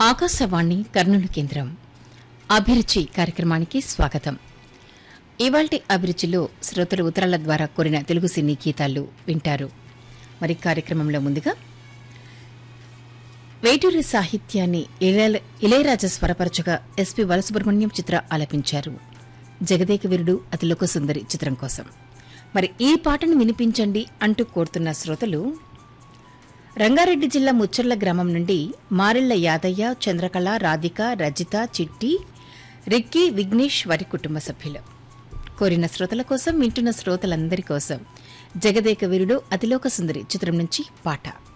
ఆకాశవాణి కర్నూలు కేంద్రం అభిరుచి కార్యక్రమానికి స్వాగతం ఇవాల్టి అభిరుచిలో శ్రోతలు ఉత్తరాల ద్వారా కోరిన తెలుగు సినీ గీతాలు వింటారు మరి కార్యక్రమంలో ముందుగా వేటూరి సాహిత్యాన్ని ఇళయ- ఇళయరాజా స్వరపరచగా ఎస్పి బాలసుబ్రహ్మణ్యం చిత్ర ఆలపించారు జగదేక వీరుడు అతిలోక సుందరి చిత్రం కోసం మరి ఈ పాటను వినిపించండి అంటూ కోరుతున్న శ్రోతలు రంగారెడ్డి జిల్లా ముచ్చర్ల గ్రామం నుండి మారెళ్ల యాదయ్య చంద్రకళ రాధిక రజిత చిట్టి రిక్కీ విఘ్నేష్ వారి కుటుంబ సభ్యులు కోరిన శ్రోతల కోసం వింటున్న శ్రోతలందరి కోసం జగదేక వీరుడు అతిలోక సుందరి చిత్రం నుంచి పాట